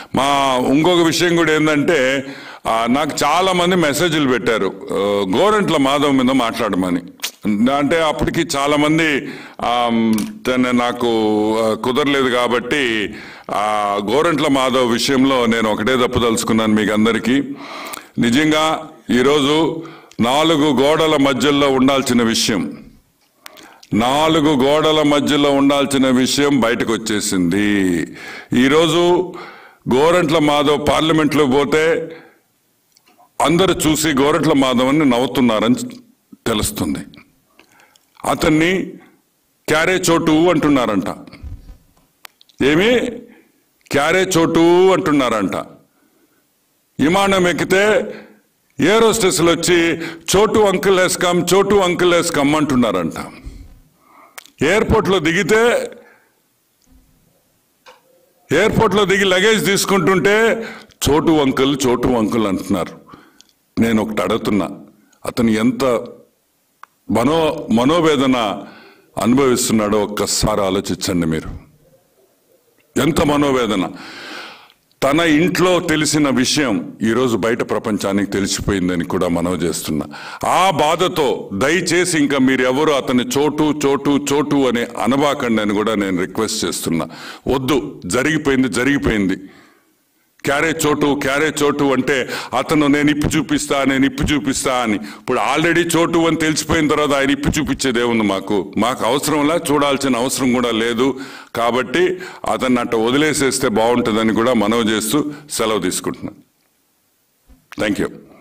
మా ఇంకొక విషయం కూడా ఏంటంటే ఆ, నాకు చాలా మంది మెసేజ్లు పెట్టారు ఆ, గోరంట్ల మాధవ్ మీద మాట్లాడమని అంటే అప్పటికి చాలా మంది ఆమ్, తన నాకు ఆ, కుదరలేదు కాబట్టి ఆ గోరంట్ల మాధవ్ విషయంలో నేను ఒకటే తప్పుదలుచుకున్నాను మీకు అందరికీ నిజంగా ఈరోజు నాలుగు గోడల మధ్యలో ఉండాల్సిన విషయం నాలుగు గోడల మధ్యలో ఉండాల్సిన విషయం బయటకు వచ్చేసింది ఈరోజు గోరంట్ల మాధవ్ పార్లమెంట్లో పోతే అందరూ చూసి గోరంట్ల మాధవ్ అని నవ్వుతున్నారని తెలుస్తుంది అతన్ని క్యారే చోటు అంటున్నారంట ఏమి క్యారే చోటు అంటున్నారంట విమానం ఎక్కితే ఏరోస్టెస్లు వచ్చి చోటు అంకుల్ వేసుకమ్ చోటు అంకుల్ వేసుకమ్ అంటున్నారంట ఎయిర్పోర్ట్లో దిగితే ఎయిర్పోర్ట్లో దిగి లగేజ్ తీసుకుంటుంటే చోటు అంకుల్ చోటు అంకుల్ అంటున్నారు నేను ఒకటి అడుగుతున్నా అతను ఎంత మనో మనోవేదన అనుభవిస్తున్నాడో ఒక్కసారి ఆలోచించండి మీరు ఎంత మనోవేదన తన ఇంట్లో తెలిసిన విషయం ఈరోజు బయట ప్రపంచానికి తెలిసిపోయిందని కూడా మనవి చేస్తున్నా ఆ బాధతో దయచేసి ఇంకా మీరు ఎవరు అతని చోటు చోటు చోటు అని అనబాకండి అని కూడా నేను రిక్వెస్ట్ చేస్తున్నా వద్దు జరిగిపోయింది జరిగిపోయింది క్యారే చోటు క్యారే చోటు అంటే అతను నేను ఇప్పి చూపిస్తా నేను ఇప్పి చూపిస్తా అని ఇప్పుడు ఆల్రెడీ చోటు అని తెలిసిపోయిన తర్వాత ఆయన ఇప్పి చూపించేదే ఉంది మాకు మాకు అవసరంలా చూడాల్సిన అవసరం కూడా లేదు కాబట్టి అతన్ని అట్ట వదిలేసేస్తే బాగుంటుందని కూడా మనవి చేస్తూ సెలవు తీసుకుంటున్నాను థ్యాంక్ యూ